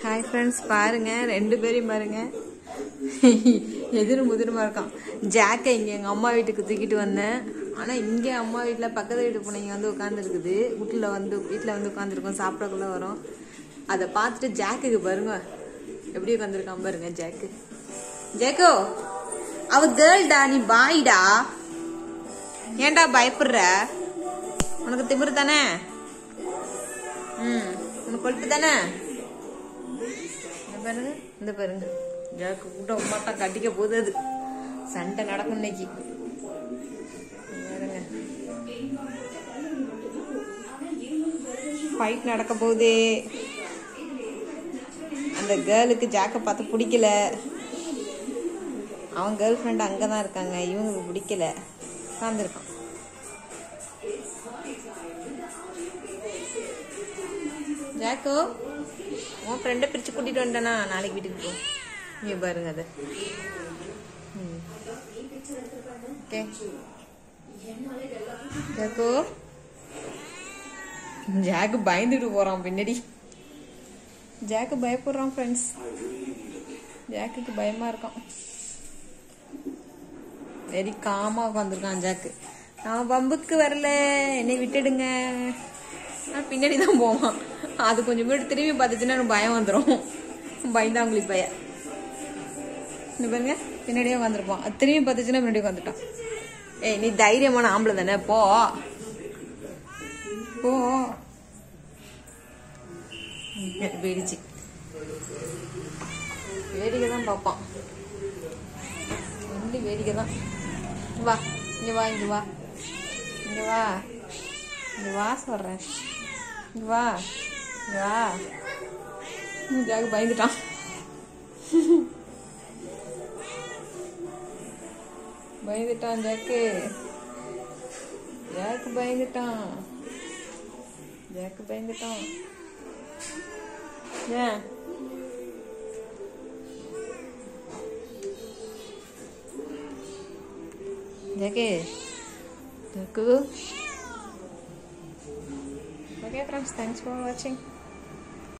Hi friends பாருங்க ரெண்டு பேரையும் பாருங்க எதிரும் முதிருமா இருக்கான் ஜாக்கை இங்கே எங்கள் அம்மா வீட்டுக்கு தூக்கிட்டு வந்தேன் ஆனால் இங்கே அம்மா வீட்டில் பக்கத்து வீட்டு பிள்ளைங்க வந்து உட்காந்துருக்குது வீட்டில் வந்து வீட்டில் வந்து உட்காந்துருக்கோம் சாப்பிடக்குள்ள வரும் அதை பார்த்துட்டு ஜாக்குக்கு பாருங்க எப்படி உட்காந்துருக்கான் பாருங்க ஜாக்கு ஜேக்கோ அவ கேர்ள்டா நீ பாய்டா ஏன்டா பயப்படுற உனக்கு திமிரு தானே ம் உனக்கு கொழுப்பு தானே இந்த பாருங்க இந்த பாருங்க ஜாக்கு கூட மாட்டா கட்டிக்க போகுது அது சண்டை நடக்கும் இன்னைக்கு பாருங்க ஃபைட் நடக்க போகுதே அந்த கேர்ளுக்கு ஜாக்கை பார்த்து பிடிக்கல அவன் கேர்ள் ஃப்ரெண்ட் அங்கே தான் இருக்காங்க இவங்களுக்கு பிடிக்கல உட்காந்துருக்கான் ஜாக்கோ உன் ஃப்ரெண்டை பிரித்து கூட்டிகிட்டு வந்துட்டேனா நாளைக்கு வீட்டுக்கு போ நீ பாருங்க அது ஓகே ஜாக்கோ ஜாக்கு பயந்துட்டு போகிறான் பின்னாடி ஜாக்கு பயப்படுறான் ஃப்ரெண்ட்ஸ் ஜாக்குக்கு பயமாக இருக்கான் வெரி காமாக உட்காந்துருக்கான் ஜாக்கு நான் பம்புக்கு வரல என்னை விட்டுடுங்க நான் பின்னாடி தான் போவான் அது கொஞ்சம் கூட திரும்பி பார்த்துச்சுன்னா எனக்கு பயம் வந்துடும் பயந்தாங்குழி பய இந்த பாருங்க பின்னாடியே உட்காந்துருப்பான் அது திரும்பி பார்த்துச்சுன்னா பின்னாடி உட்காந்துட்டான் ஏய் நீ தைரியமான ஆம்பளை தானே போ போ போயிடுச்சு வேடிக்கை தான் பார்ப்பான் ஒன்லி வேடிக்கை தான் வா இங்க வா இங்க வா இங்க வா இங்க வா சொல்றேன் இங்க வா இங்க வா ஜாக்கு பயந்துட்டான் பயந்துட்டான் ஜாக்கு ஜாக்கு பயந்துட்டான் ஜாக்கு பயந்துட்டான் ஏன் Jack Jack Okay friends, thanks for watching.